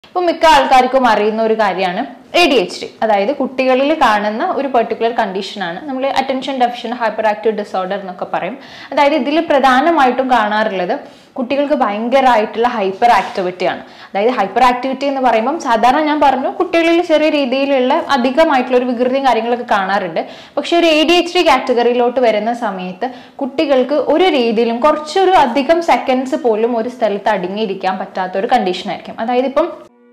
ഇപ്പൊ മിക്ക ആൾക്കാർക്കും അറിയുന്ന ഒരു കാര്യമാണ് എ ഡി എച്ച് ഡി അതായത് കുട്ടികളിൽ കാണുന്ന ഒരു പെർട്ടിക്കുലർ കണ്ടീഷനാണ് നമ്മൾ attention deficient hyperactive disorder എന്നൊക്കെ പറയും അതായത് ഇതിൽ പ്രധാനമായിട്ടും കാണാറുള്ളത് കുട്ടികൾക്ക് ഭയങ്കരമായിട്ടുള്ള ഹൈപ്പർ ആക്ടിവിറ്റിയാണ് അതായത് ഹൈപ്പർ ആക്ടിവിറ്റി എന്ന് പറയുമ്പം സാധാരണ ഞാൻ പറഞ്ഞു കുട്ടികളിൽ ചെറിയ രീതിയിലുള്ള അധികമായിട്ടുള്ള ഒരു വികൃതിയും കാര്യങ്ങളൊക്കെ കാണാറുണ്ട് പക്ഷെ ഒരു എ ഡി എച്ച് ഡി കാറ്റഗറിയിലോട്ട് വരുന്ന സമയത്ത് കുട്ടികൾക്ക് ഒരു രീതിയിലും കുറച്ചൊരു അധികം സെക്കൻഡ്സ് പോലും ഒരു സ്ഥലത്ത് അടങ്ങിയിരിക്കാൻ പറ്റാത്ത ഒരു കണ്ടീഷൻ ആയിരിക്കും അതായത് ഇപ്പം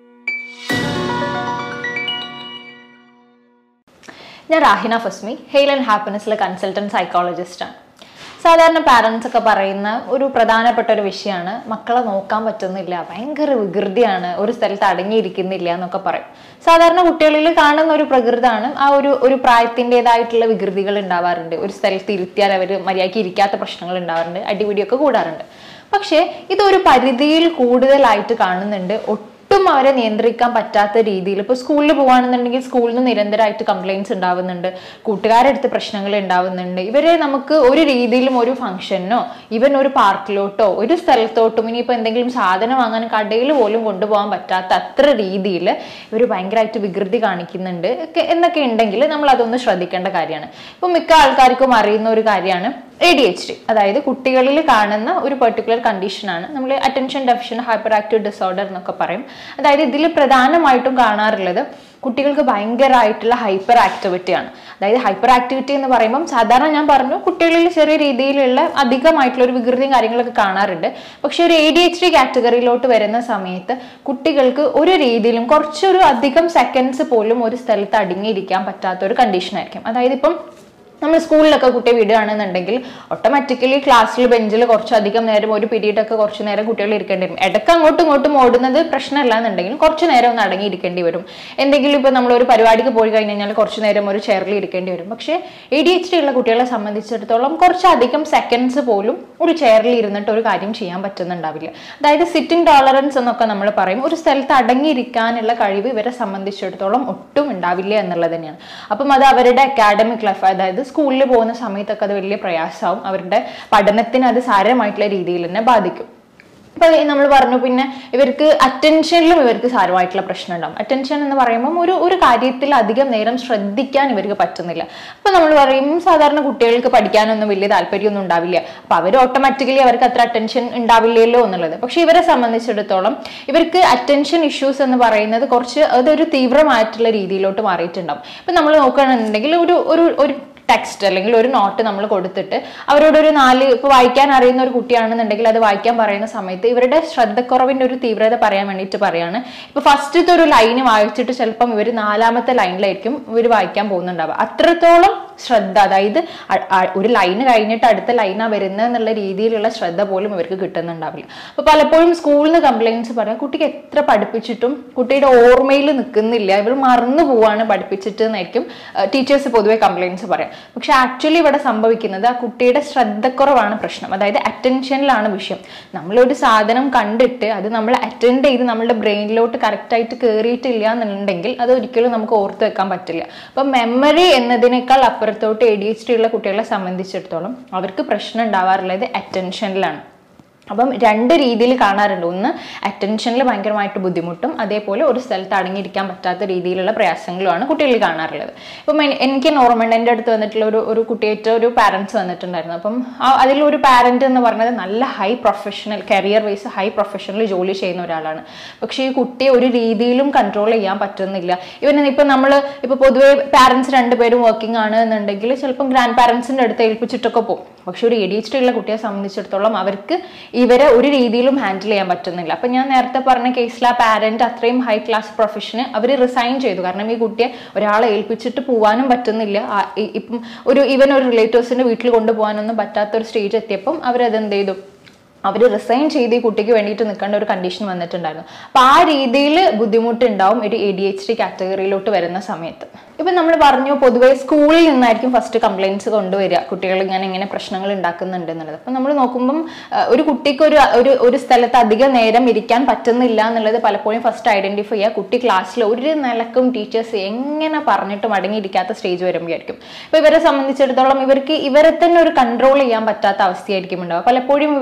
ഞാൻ റാഹിന ഫസ്മി ഹെയിൽ ആൻഡ് ഹാപ്പിനെസ്സിലെ കൺസൾട്ടൻറ്റ് സൈക്കോളജിസ്റ്റാണ് സാധാരണ പാരൻസ് ഒക്കെ പറയുന്ന ഒരു പ്രധാനപ്പെട്ട ഒരു വിഷയമാണ് മക്കളെ നോക്കാൻ പറ്റുന്നില്ല ഭയങ്കര വികൃതിയാണ് ഒരു സ്ഥലത്ത് അടങ്ങിയിരിക്കുന്നില്ല എന്നൊക്കെ പറയും സാധാരണ കുട്ടികളിൽ കാണുന്ന ഒരു പ്രകൃതമാണ് ആ ഒരു ഒരു പ്രായത്തിൻ്റെതായിട്ടുള്ള വികൃതികൾ ഉണ്ടാവാറുണ്ട് ഒരു സ്ഥലത്ത് ഇരുത്തിയാൽ അവർ മര്യാദയ്ക്ക് ഇരിക്കാത്ത പ്രശ്നങ്ങൾ ഉണ്ടാവാറുണ്ട് അടിപിടിയൊക്കെ കൂടാറുണ്ട് പക്ഷേ ഇതൊരു പരിധിയിൽ കൂടുതലായിട്ട് കാണുന്നുണ്ട് ഒട്ടും അവരെ നിയന്ത്രിക്കാൻ പറ്റാത്ത രീതിയിൽ ഇപ്പോൾ സ്കൂളിൽ പോകുകയാണെന്നുണ്ടെങ്കിൽ സ്കൂളിൽ നിന്ന് നിരന്തരമായിട്ട് കംപ്ലയിൻസ് ഉണ്ടാവുന്നുണ്ട് കൂട്ടുകാരെടുത്ത് പ്രശ്നങ്ങൾ ഉണ്ടാവുന്നുണ്ട് ഇവരെ നമുക്ക് ഒരു രീതിയിലും ഒരു ഫംഗ്ഷനോ ഇവൻ ഒരു പാർക്കിലോട്ടോ ഒരു സ്ഥലത്തോട്ടും ഇനിയിപ്പോൾ എന്തെങ്കിലും സാധനം വാങ്ങാൻ കടയിൽ പോലും കൊണ്ടുപോകാൻ പറ്റാത്ത അത്ര രീതിയിൽ ഇവർ ഭയങ്കരമായിട്ട് വികൃതി കാണിക്കുന്നുണ്ട് ഒക്കെ എന്നൊക്കെ ഉണ്ടെങ്കിൽ നമ്മൾ അതൊന്ന് ശ്രദ്ധിക്കേണ്ട കാര്യമാണ് ഇപ്പോൾ മിക്ക ആൾക്കാർക്കും അറിയുന്ന ഒരു കാര്യമാണ് എ ഡി എച്ച് ഡി അതായത് കുട്ടികളിൽ കാണുന്ന ഒരു പെർട്ടിക്കുലർ കണ്ടീഷനാണ് നമ്മൾ attention deficient hyperactive disorder എന്നൊക്കെ പറയും അതായത് ഇതിൽ പ്രധാനമായിട്ടും കാണാറുള്ളത് കുട്ടികൾക്ക് ഭയങ്കരമായിട്ടുള്ള ഹൈപ്പർ ആക്ടിവിറ്റിയാണ് അതായത് ഹൈപ്പർ ആക്ടിവിറ്റി എന്ന് പറയുമ്പം സാധാരണ ഞാൻ പറഞ്ഞു കുട്ടികളിൽ ചെറിയ രീതിയിലുള്ള അധികമായിട്ടുള്ള ഒരു വികൃതിയും കാര്യങ്ങളൊക്കെ കാണാറുണ്ട് പക്ഷെ ഒരു എ ഡി എച്ച് ഡി കാറ്റഗറിയിലോട്ട് വരുന്ന സമയത്ത് കുട്ടികൾക്ക് ഒരു രീതിയിലും കുറച്ചൊരു അധികം സെക്കൻഡ്സ് പോലും ഒരു സ്ഥലത്ത് അടങ്ങിയിരിക്കാൻ പറ്റാത്ത ഒരു കണ്ടീഷൻ ആയിരിക്കും അതായത് ഇപ്പം നമ്മൾ സ്കൂളിലൊക്കെ കുട്ടിയെ വിടുകയാണെന്നുണ്ടെങ്കിൽ ഓട്ടോമാറ്റിക്കലി ക്ലാസ്സിൽ ബെഞ്ചിൽ കുറച്ചധികം നേരം ഒരു പീരീഡ് ഒക്കെ കുറച്ച് നേരം കുട്ടികൾ ഇരിക്കേണ്ടി വരും ഇടയ്ക്ക് അങ്ങോട്ടും ഇങ്ങോട്ടും ഓടുന്നത് പ്രശ്നമല്ല എന്നുണ്ടെങ്കിൽ കുറച്ച് നേരം ഒന്ന് അടങ്ങിയിരിക്കേണ്ടി വരും എന്തെങ്കിലും ഇപ്പോൾ നമ്മൾ ഒരു പരിപാടിക്ക് പോയി കഴിഞ്ഞ് കഴിഞ്ഞാൽ കുറച്ച് നേരം ഒരു ചെയറിൽ ഇരിക്കേണ്ടി വരും പക്ഷേ എ ഡി എച്ച് ഡി ഉള്ള കുട്ടികളെ സംബന്ധിച്ചിടത്തോളം കുറച്ചധികം സെക്കൻഡ്സ് പോലും ഒരു ചെയറിൽ ഇരുന്നിട്ട് ഒരു കാര്യം ചെയ്യാൻ പറ്റുന്നുണ്ടാവില്ല അതായത് സിറ്റിംഗ് ടോളറൻസ് എന്നൊക്കെ നമ്മൾ പറയും ഒരു സ്ഥലത്ത് അടങ്ങിയിരിക്കാനുള്ള കഴിവ് ഇവരെ സംബന്ധിച്ചിടത്തോളം ഒട്ടും ഉണ്ടാവില്ല എന്നുള്ളത് തന്നെയാണ് അപ്പം അത് അവരുടെ അക്കാഡമിക് ലൈഫ് അതായത് സ്കൂളിൽ പോകുന്ന സമയത്തൊക്കെ അത് വലിയ പ്രയാസമാവും അവരുടെ പഠനത്തിന് അത് സാരമായിട്ടുള്ള രീതിയിൽ തന്നെ ബാധിക്കും ഇപ്പൊ നമ്മൾ പറഞ്ഞു പിന്നെ ഇവർക്ക് അറ്റൻഷനിലും ഇവർക്ക് സാരമായിട്ടുള്ള പ്രശ്നം ഉണ്ടാവും അറ്റൻഷൻ എന്ന് പറയുമ്പോൾ ഒരു ഒരു കാര്യത്തിൽ അധികം നേരം ശ്രദ്ധിക്കാൻ ഇവർക്ക് പറ്റുന്നില്ല അപ്പൊ നമ്മൾ പറയും സാധാരണ കുട്ടികൾക്ക് പഠിക്കാനൊന്നും വലിയ താല്പര്യമൊന്നും ഉണ്ടാവില്ല അപ്പൊ അവർ ഓട്ടോമാറ്റിക്കലി അവർക്ക് അത്ര അറ്റൻഷൻ ഉണ്ടാവില്ലല്ലോ എന്നുള്ളത് പക്ഷെ ഇവരെ സംബന്ധിച്ചിടത്തോളം ഇവർക്ക് അറ്റൻഷൻ ഇഷ്യൂസ് എന്ന് പറയുന്നത് കുറച്ച് അതൊരു തീവ്രമായിട്ടുള്ള രീതിയിലോട്ട് മാറിയിട്ടുണ്ടാവും ഇപ്പൊ നമ്മൾ നോക്കുകയാണെന്നുണ്ടെങ്കിൽ ഒരു ഒരു ഒരു ടെക്സ്റ്റ് അല്ലെങ്കിൽ ഒരു നോട്ട് നമ്മൾ കൊടുത്തിട്ട് അവരോട് ഒരു നാല് ഇപ്പോൾ വായിക്കാൻ അറിയുന്ന ഒരു കുട്ടിയാണെന്നുണ്ടെങ്കിൽ അത് വായിക്കാൻ പറയുന്ന സമയത്ത് ഇവരുടെ ശ്രദ്ധക്കുറവിന്റെ ഒരു തീവ്രത പറയാൻ വേണ്ടിയിട്ട് പറയാണ് ഇപ്പൊ ഫസ്റ്റത്തെ ഒരു ലൈന് വായിച്ചിട്ട് ചിലപ്പം ഇവർ നാലാമത്തെ ലൈനിലായിരിക്കും ഇവർ വായിക്കാൻ പോകുന്നുണ്ടാവുക അത്രത്തോളം ശ്രദ്ധ അതായത് അ- അ- ഒരു ലൈന് കഴിഞ്ഞിട്ട് അടുത്ത ലൈനാ വരുന്നത് എന്നുള്ള രീതിയിലുള്ള ശ്രദ്ധ പോലും ഇവർക്ക് കിട്ടുന്നുണ്ടാവില്ല അപ്പൊ പലപ്പോഴും സ്കൂളിൽ നിന്ന് കംപ്ലൈൻറ്റ്സ് പറയാം കുട്ടിക്ക് എത്ര പഠിപ്പിച്ചിട്ടും കുട്ടിയുടെ ഓർമ്മയിൽ നിൽക്കുന്നില്ല ഇവർ മറന്നു പോവാണ് പഠിപ്പിച്ചിട്ട് എന്നായിരിക്കും ടീച്ചേഴ്സ് പൊതുവെ കംപ്ലൈൻറ്റ്സ് പറയാം പക്ഷെ ആക്ച്വലി ഇവിടെ സംഭവിക്കുന്നത് ആ കുട്ടിയുടെ ശ്രദ്ധക്കുറവാണ് പ്രശ്നം അതായത് അറ്റൻഷനിലാണ് വിഷയം നമ്മളൊരു സാധനം കണ്ടിട്ട് അത് നമ്മൾ അറ്റൻഡ് ചെയ്ത് നമ്മുടെ ബ്രെയിനിലോട്ട് കറക്റ്റായിട്ട് കയറിയിട്ടില്ല എന്നുണ്ടെങ്കിൽ അത് ഒരിക്കലും നമുക്ക് ഓർത്ത് വെക്കാൻ പറ്റില്ല അപ്പം മെമ്മറി എന്നതിനേക്കാൾ അപ്പുറത്തോട്ട് എ ഡി എച്ച് ഡി ഉള്ള കുട്ടികളെ സംബന്ധിച്ചിടത്തോളം അവർക്ക് പ്രശ്നം ഉണ്ടാവാറുള്ളത് അറ്റൻഷനിലാണ് അപ്പം രണ്ട് രീതിയിൽ കാണാറുണ്ട് ഒന്ന് അറ്റൻഷനിൽ ഭയങ്കരമായിട്ട് ബുദ്ധിമുട്ടും അതേപോലെ ഒരു സ്ഥലത്ത് അടങ്ങിയിരിക്കാൻ പറ്റാത്ത രീതിയിലുള്ള പ്രയാസങ്ങളുമാണ് കുട്ടികളിൽ കാണാറുള്ളത് ഇപ്പം എൻ- എനിക്ക് ഓർമ്മയുണ്ട് എൻ്റെ അടുത്ത് വന്നിട്ടുള്ള ഒരു ഒരു കുട്ടിയായിട്ട് ഒരു പാരൻസ് വന്നിട്ടുണ്ടായിരുന്നു അപ്പം ആ അതിലൊരു പാരന്റ് എന്ന് പറഞ്ഞത് നല്ല high professional career wise high professional ജോലി ചെയ്യുന്ന ഒരാളാണ് പക്ഷേ ഈ കുട്ടിയെ ഒരു രീതിയിലും കൺട്രോൾ ചെയ്യാൻ പറ്റുന്നില്ല ഇവൻ ഇപ്പം നമ്മൾ ഇപ്പോൾ പൊതുവേ പാരൻസ് രണ്ടുപേരും വർക്കിംഗ് ആണ് എന്നുണ്ടെങ്കിൽ ചിലപ്പം ഗ്രാൻഡ് പാരൻസിൻ്റെ അടുത്ത് ഏൽപ്പിച്ചിട്ടൊക്കെ പോകും പക്ഷെ ഒരു എ ഡി എച്ച് ഡി ഉള്ള കുട്ടിയെ സംബന്ധിച്ചിടത്തോളം അവർക്ക് ഇവരെ ഒരു രീതിയിലും ഹാൻഡിൽ ചെയ്യാൻ പറ്റുന്നില്ല അപ്പം ഞാൻ നേരത്തെ പറഞ്ഞ കേസിൽ ആ പാരന്റ് അത്രയും ഹൈ ക്ലാസ് പ്രൊഫഷന് അവർ റിസൈൻ ചെയ്തു കാരണം ഈ കുട്ടിയെ ഒരാളെ ഏൽപ്പിച്ചിട്ട് പോകാനും പറ്റുന്നില്ല ആ, ഇ- ഇപ്പം ഒരു ഇവൻ ഒരു റിലേറ്റീവ്സിന്റെ വീട്ടിൽ കൊണ്ടുപോകാനൊന്നും പറ്റാത്ത ഒരു സ്റ്റേജ് എത്തിയപ്പം അവരതെന്ത് ചെയ്തു അവർ റിസൈൻ ചെയ്ത് ഈ കുട്ടിക്ക് വേണ്ടിയിട്ട് നിൽക്കേണ്ട ഒരു കണ്ടീഷൻ വന്നിട്ടുണ്ടായിരുന്നു അപ്പൊ ആ രീതിയിൽ ബുദ്ധിമുട്ടുണ്ടാവും ഒരു എ ഡി എച്ച് ഡി കാറ്റഗറിയിലോട്ട് വരുന്ന സമയത്ത് ഇപ്പൊ നമ്മൾ പറഞ്ഞു പൊതുവേ സ്കൂളിൽ നിന്നായിരിക്കും ഫസ്റ്റ് കംപ്ലൈൻറ്റ്സ് കൊണ്ടുവരിക കുട്ടികൾ ഇങ്ങനെ ഇങ്ങനെ പ്രശ്നങ്ങൾ ഉണ്ടാക്കുന്നുണ്ട് എന്നുള്ളത് അപ്പൊ നമ്മൾ നോക്കുമ്പം ആ, ഒരു കുട്ടിക്ക് ഒരു ഒരു ഒരു സ്ഥലത്ത് അധികം നേരം ഇരിക്കാൻ പറ്റുന്നില്ല എന്നുള്ളത് പലപ്പോഴും ഫസ്റ്റ് ഐഡന്റിഫൈ ചെയ്യുക കുട്ടി ക്ലാസ്സിൽ ഒരു നിലക്കും ടീച്ചേഴ്സ് എങ്ങനെ പറഞ്ഞിട്ടും അടങ്ങിയിരിക്കാത്ത സ്റ്റേജ് വരുമ്പോഴായിരിക്കും ഇപ്പൊ ഇവരെ സംബന്ധിച്ചിടത്തോളം ഇവർക്ക് ഇവരെ തന്നെ ഒരു കൺട്രോൾ ചെയ്യാൻ പറ്റാത്ത അവസ്ഥയായിരിക്കും ഉണ്ടാവുക പലപ്പോഴും ഇവർ വികൃതി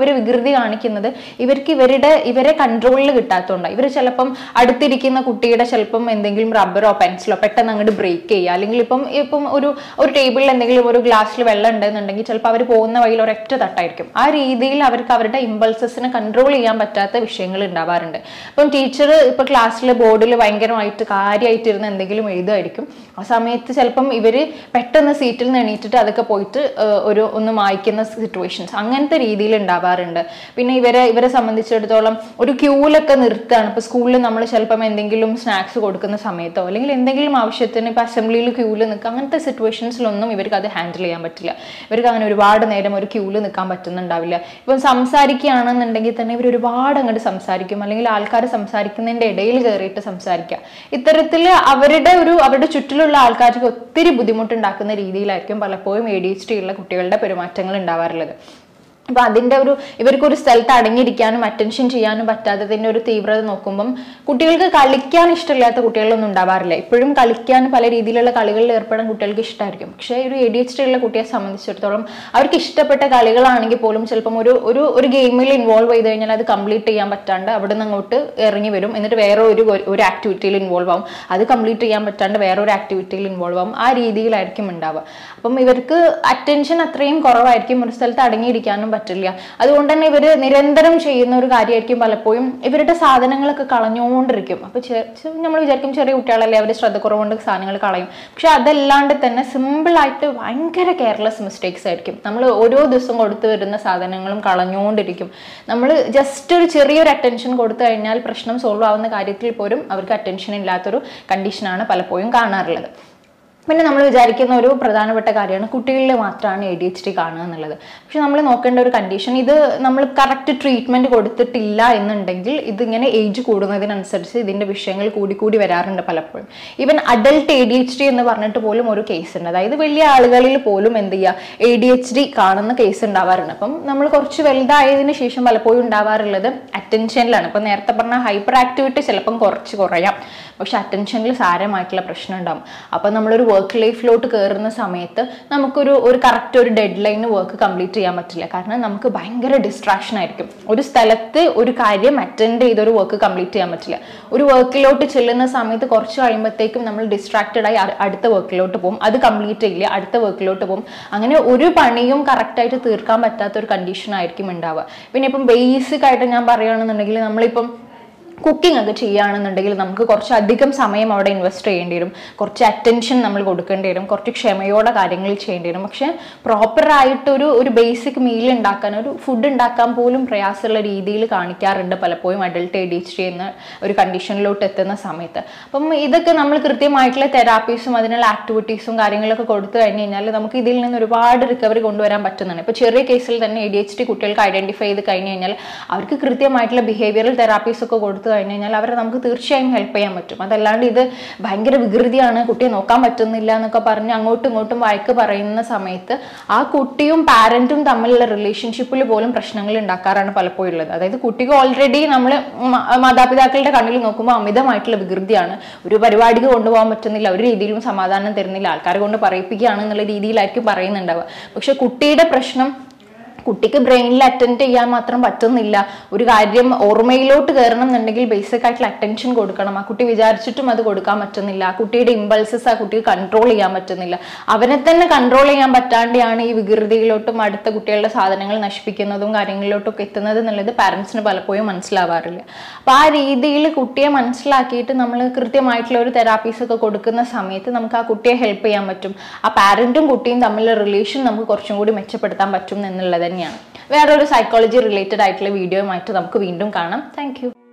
വികൃതി കാണിക്കുന്നത് ഇവർക്ക് ഇവരുടെ ഇവരെ കൺട്രോളിൽ കിട്ടാത്തതുകൊണ്ടാണ് ഇവർ ചിലപ്പം അടുത്തിരിക്കുന്ന കുട്ടിയുടെ ചിലപ്പം എന്തെങ്കിലും റബ്ബറോ പെൻസിലോ പെട്ടെന്ന് അങ്ങോട്ട് ബ്രേക്ക് ചെയ്യുക അല്ലെങ്കിൽ ഇപ്പം ഇപ്പം ഒരു ഒരു ടേബിളിൽ എന്തെങ്കിലും ഒരു ഗ്ലാസ്സിൽ വെള്ളം ഉണ്ടെന്നുണ്ടെങ്കിൽ ചിലപ്പോൾ അവർ പോകുന്ന വഴിയിൽ ഒരൊറ്റ തട്ടായിരിക്കും ആ രീതിയിൽ അവർക്ക് അവരുടെ ഇമ്പൾസസിനെ കൺട്രോൾ ചെയ്യാൻ പറ്റാത്ത വിഷയങ്ങൾ ഉണ്ടാവാറുണ്ട് ഇപ്പം ടീച്ചർ ഇപ്പൊ ക്ലാസ്സിൽ ബോർഡിൽ ഭയങ്കരമായിട്ട് കാര്യമായിട്ടിരുന്ന് എന്തെങ്കിലും എഴുതുമായിരിക്കും ആ സമയത്ത് ചിലപ്പം ഇവര് പെട്ടെന്ന് സീറ്റിൽ നിന്ന് എണീറ്റിട്ട് അതൊക്കെ പോയിട്ട് ഏഹ്, ഒരു ഒന്ന് മായ്ക്കുന്ന സിറ്റുവേഷൻസ് അങ്ങനത്തെ രീതിയിൽ ഉണ്ടാവാറുണ്ട് പിന്നെ ഇവരെ ഇവരെ സംബന്ധിച്ചിടത്തോളം ഒരു ക്യൂലൊക്കെ നിർത്തുകയാണ് ഇപ്പൊ സ്കൂളിൽ നമ്മൾ ചിലപ്പം എന്തെങ്കിലും സ്നാക്സ് കൊടുക്കുന്ന സമയത്തോ അല്ലെങ്കിൽ എന്തെങ്കിലും ആവശ്യത്തിന് ഇപ്പൊ അസംബ്ലിയിൽ ക്യൂല് നിൽക്കുക അങ്ങനത്തെ സിറ്റുവേഷൻസിലൊന്നും ഇവർക്ക് അത് ഹാൻഡിൽ ചെയ്യാൻ പറ്റില്ല ഇവർക്ക് അങ്ങനെ ഒരുപാട് നേരം ഒരു ക്യൂല് നിൽക്കാൻ പറ്റുന്നുണ്ടാവില്ല ഇപ്പം സംസാരിക്കുകയാണെന്നുണ്ടെങ്കിൽ തന്നെ ഇവർ ഒരുപാട് അങ്ങോട്ട് സംസാരിക്കും അല്ലെങ്കിൽ ആൾക്കാർ സംസാരിക്കുന്നതിന്റെ ഇടയിൽ കയറിയിട്ട് സംസാരിക്കുക ഇത്തരത്തിൽ അവരുടെ ഒരു അവരുടെ ചുറ്റിലുള്ള ആൾക്കാർക്ക് ഒത്തിരി ബുദ്ധിമുട്ടുണ്ടാക്കുന്ന രീതിയിലായിരിക്കും പലപ്പോഴും എ ഡി എച്ച് ഡി ഉള്ള കുട്ടികളുടെ പെരുമാറ്റങ്ങൾ ഉണ്ടാവാറുള്ളത് അപ്പൊ അതിന്റെ ഒരു ഇവർക്ക് ഒരു സ്ഥലത്ത് അടങ്ങിയിരിക്കാനും അറ്റൻഷൻ ചെയ്യാനും പറ്റാത്തതിന്റെ ഒരു തീവ്രത നോക്കുമ്പം കുട്ടികൾക്ക് കളിക്കാൻ ഇഷ്ടമില്ലാത്ത കുട്ടികളൊന്നും ഉണ്ടാവാറില്ല ഇപ്പോഴും കളിക്കാൻ പല രീതിയിലുള്ള കളികളിൽ ഏർപ്പെടാൻ കുട്ടികൾക്ക് ഇഷ്ടമായിരിക്കും പക്ഷേ ഒരു എ ഡി എച്ച് ഡി ഉള്ള കുട്ടിയെ സംബന്ധിച്ചിടത്തോളം അവർക്ക് ഇഷ്ടപ്പെട്ട കളികളാണെങ്കിൽ പോലും ചിലപ്പം ഒരു ഒരു ഒരു ഗെയിമിൽ ഇൻവോൾവ് ചെയ്ത് കഴിഞ്ഞാൽ അത് കംപ്ലീറ്റ് ചെയ്യാൻ പറ്റാണ്ട് അവിടെ നിന്ന് അങ്ങോട്ട് ഇറങ്ങി വരും എന്നിട്ട് വേറെ ഒരു ഒരു ആക്ടിവിറ്റിയിൽ ഇൻവോൾവ് ആവും അത് കംപ്ലീറ്റ് ചെയ്യാൻ പറ്റാണ്ട് വേറെ ഒരു ആക്ടിവിറ്റിയിൽ ഇൻവോൾവ് ആവും ആ രീതിയിലായിരിക്കും ഉണ്ടാവുക അപ്പം ഇവർക്ക് അറ്റൻഷൻ അത്രയും കുറവായിരിക്കും ഒരു സ്ഥലത്ത് അടങ്ങിയിരിക്കാനും പറ്റില്ല അതുകൊണ്ട് തന്നെ ഇവർ നിരന്തരം ചെയ്യുന്ന ഒരു കാര്യമായിരിക്കും പലപ്പോഴും ഇവരുടെ സാധനങ്ങളൊക്കെ കളഞ്ഞുകൊണ്ടിരിക്കും അപ്പൊ നമ്മൾ വിചാരിക്കും ചെറിയ കുട്ടികളല്ലേ അവർ ശ്രദ്ധ കുറവുകൊണ്ട് സാധനങ്ങൾ കളയും പക്ഷെ അതല്ലാണ്ട് തന്നെ സിമ്പിൾ ആയിട്ട് ഭയങ്കര കെയർലെസ് മിസ്റ്റേക്സ് ആയിരിക്കും നമ്മൾ ഓരോ ദിവസം കൊടുത്തു വരുന്ന സാധനങ്ങളും കളഞ്ഞുകൊണ്ടിരിക്കും നമ്മൾ ജസ്റ്റ് ഒരു ചെറിയൊരു അറ്റൻഷൻ കൊടുത്തു കഴിഞ്ഞാൽ പ്രശ്നം സോൾവ് ആവുന്ന കാര്യത്തിൽ പോലും അവർക്ക് അറ്റൻഷൻ ഇല്ലാത്തൊരു കണ്ടീഷനാണ് പലപ്പോഴും കാണാറുള്ളത് പിന്നെ നമ്മൾ വിചാരിക്കുന്ന ഒരു പ്രധാനപ്പെട്ട കാര്യമാണ് കുട്ടികളിൽ മാത്രമാണ് എ ഡി എച്ച് ഡി കാണുക എന്നുള്ളത് പക്ഷെ നമ്മൾ നോക്കേണ്ട ഒരു കണ്ടീഷൻ ഇത് നമ്മൾ കറക്റ്റ് ട്രീറ്റ്മെന്റ് കൊടുത്തിട്ടില്ല എന്നുണ്ടെങ്കിൽ ഇതിങ്ങനെ ഏജ് കൂടുന്നതിനനുസരിച്ച് ഇതിന്റെ വിഷയങ്ങൾ കൂടി കൂടി വരാറുണ്ട് പലപ്പോഴും even adult A D H D എന്ന് പറഞ്ഞിട്ട് പോലും ഒരു കേസ് ഉണ്ട് അതായത് വലിയ ആളുകളിൽ പോലും എന്ത് ചെയ്യുക എ ഡി എച്ച് ഡി കാണുന്ന കേസ് ഉണ്ടാവാറുണ്ട് അപ്പം നമ്മൾ കുറച്ച് വലുതായതിനു ശേഷം പലപ്പോഴും ഉണ്ടാവാറുള്ളത് അറ്റൻഷനിലാണ് ഇപ്പം നേരത്തെ പറഞ്ഞ ഹൈപ്പർ ആക്ടിവിറ്റി ചിലപ്പം കുറച്ച് കുറയാം പക്ഷെ അറ്റൻഷനിൽ സാരമായിട്ടുള്ള പ്രശ്നം ഉണ്ടാവും അപ്പം നമ്മളൊരു വർക്ക് ലൈഫിലോട്ട് കയറുന്ന സമയത്ത് നമുക്കൊരു ഒരു കറക്റ്റ് ഒരു ഡെഡ് ലൈന് വർക്ക് കംപ്ലീറ്റ് ചെയ്യാൻ പറ്റില്ല കാരണം നമുക്ക് ഭയങ്കര ഡിസ്ട്രാക്ഷൻ ആയിരിക്കും ഒരു സ്ഥലത്ത് ഒരു കാര്യം അറ്റൻഡ് ചെയ്ത ഒരു വർക്ക് കംപ്ലീറ്റ് ചെയ്യാൻ പറ്റില്ല ഒരു വർക്കിലോട്ട് ചെല്ലുന്ന സമയത്ത് കുറച്ച് കഴിയുമ്പോഴത്തേക്കും നമ്മൾ ഡിസ്ട്രാക്റ്റഡ് ആയി അ- അടുത്ത വർക്കിലോട്ട് പോകും അത് കംപ്ലീറ്റ് ചെയ്യില്ല അടുത്ത വർക്കിലോട്ട് പോകും അങ്ങനെ ഒരു പണിയും കറക്റ്റായിട്ട് തീർക്കാൻ പറ്റാത്ത ഒരു കണ്ടീഷൻ ആയിരിക്കും ഉണ്ടാവുക പിന്നെ ഇപ്പം ബേസിക് ആയിട്ട് ഞാൻ പറയുകയാണെന്നുണ്ടെങ്കിൽ നമ്മളിപ്പം കുക്കിംഗ് ഒക്കെ ചെയ്യുകയാണെന്നുണ്ടെങ്കിൽ നമുക്ക് കുറച്ച് അധികം സമയം അവിടെ ഇൻവെസ്റ്റ് ചെയ്യേണ്ടി വരും കുറച്ച് അറ്റൻഷൻ നമ്മൾ കൊടുക്കേണ്ടി വരും കുറച്ച് ക്ഷമയോടെ കാര്യങ്ങൾ ചെയ്യേണ്ടി വരും പക്ഷെ പ്രോപ്പറായിട്ടൊരു ഒരു ബേസിക് മീൽ ഉണ്ടാക്കാൻ ഒരു ഫുഡ് ഉണ്ടാക്കാൻ പോലും പ്രയാസമുള്ള രീതിയിൽ കാണിക്കാറുണ്ട് പലപ്പോഴും adult A D H D എന്ന ഒരു കണ്ടീഷനിലോട്ട് എത്തുന്ന സമയത്ത് അപ്പം ഇതൊക്കെ നമ്മൾ കൃത്യമായിട്ടുള്ള തെറാപ്പീസും അതിനുള്ള ആക്ടിവിറ്റീസും കാര്യങ്ങളൊക്കെ കൊടുത്തു കഴിഞ്ഞ് കഴിഞ്ഞാൽ നമുക്ക് ഇതിൽ നിന്ന് ഒരുപാട് റിക്കവറി കൊണ്ടുവരാൻ പറ്റുന്നതാണ് ഇപ്പോൾ ചെറിയ കേസിൽ തന്നെ എ ഡി എച്ച് ഡി കുട്ടികൾക്ക് ഐഡന്റിഫൈ ചെയ്ത് കഴിഞ്ഞ് കഴിഞ്ഞാൽ അവർക്ക് കൃത്യമായിട്ടുള്ള ബിഹേവിയറൽ തെറാപ്പീസ് ഒക്കെ കൊടുത്തു കഴിഞ്ഞ് കഴിഞ്ഞാൽ അവരെ നമുക്ക് തീർച്ചയായും ഹെൽപ്പ് ചെയ്യാൻ പറ്റും അതല്ലാണ്ട് ഇത് ഭയങ്കര വികൃതിയാണ് കുട്ടിയെ നോക്കാൻ പറ്റുന്നില്ല എന്നൊക്കെ പറഞ്ഞ് അങ്ങോട്ടും ഇങ്ങോട്ടും വഴക്ക് പറയുന്ന സമയത്ത് ആ കുട്ടിയും പാരന്റും തമ്മിലുള്ള റിലേഷൻഷിപ്പിൽ പോലും പ്രശ്നങ്ങൾ ഉണ്ടാക്കാറാണ് പലപ്പോഴും ഉള്ളത് അതായത് കുട്ടിക്ക് ഓൾറെഡി നമ്മൾ മാതാപിതാക്കളുടെ കണ്ണിൽ നോക്കുമ്പോൾ അമിതമായിട്ടുള്ള വികൃതിയാണ് ഒരു പരിപാടിക്ക് കൊണ്ടുപോകാൻ പറ്റുന്നില്ല ഒരു രീതിയിലും സമാധാനം തരുന്നില്ല ആൾക്കാരെ കൊണ്ട് പറയിപ്പിക്കുകയാണ് എന്നുള്ള രീതിയിലായിരിക്കും പറയുന്നുണ്ടാവുക പക്ഷെ കുട്ടിയുടെ പ്രശ്നം കുട്ടിക്ക് ബ്രെയിനിൽ അറ്റൻഡ് ചെയ്യാൻ മാത്രം പറ്റുന്നില്ല ഒരു കാര്യം ഓർമ്മയിലോട്ട് കയറണം എന്നുണ്ടെങ്കിൽ ബേസിക് ആയിട്ടുള്ള അറ്റൻഷൻ കൊടുക്കണം ആ കുട്ടി വിചാരിച്ചിട്ടും അത് കൊടുക്കാൻ പറ്റുന്നില്ല ആ കുട്ടിയുടെ ഇമ്പൾസസ് ആ കുട്ടിക്ക് കൺട്രോൾ ചെയ്യാൻ പറ്റുന്നില്ല അവനെ തന്നെ കൺട്രോൾ ചെയ്യാൻ പറ്റാതെയാണ് ഈ വികൃതിയിലോട്ടും അടുത്ത കുട്ടികളുടെ സാധനങ്ങൾ നശിപ്പിക്കുന്നതും കാര്യങ്ങളിലോട്ടൊക്കെ എത്തുന്നത് എന്നുള്ളത് പാരൻസിന് പലപ്പോഴും മനസ്സിലാവാറില്ല അപ്പൊ ആ രീതിയിൽ കുട്ടിയെ മനസ്സിലാക്കിയിട്ട് നമ്മൾ കൃത്യമായിട്ടുള്ള ഒരു തെറാപ്പീസ് ഒക്കെ കൊടുക്കുന്ന സമയത്ത് നമുക്ക് ആ കുട്ടിയെ ഹെൽപ്പ് ചെയ്യാൻ പറ്റും ആ പാരന്റും കുട്ടിയും തമ്മിലുള്ള റിലേഷൻ നമുക്ക് കുറച്ചും കൂടി മെച്ചപ്പെടുത്താൻ പറ്റും എന്നുള്ളത് തന്നെയാണ് വേറൊരു സൈക്കോളജി റിലേറ്റഡ് ആയിട്ടുള്ള വീഡിയോയുമായിട്ട് നമുക്ക് വീണ്ടും കാണാം താങ്ക്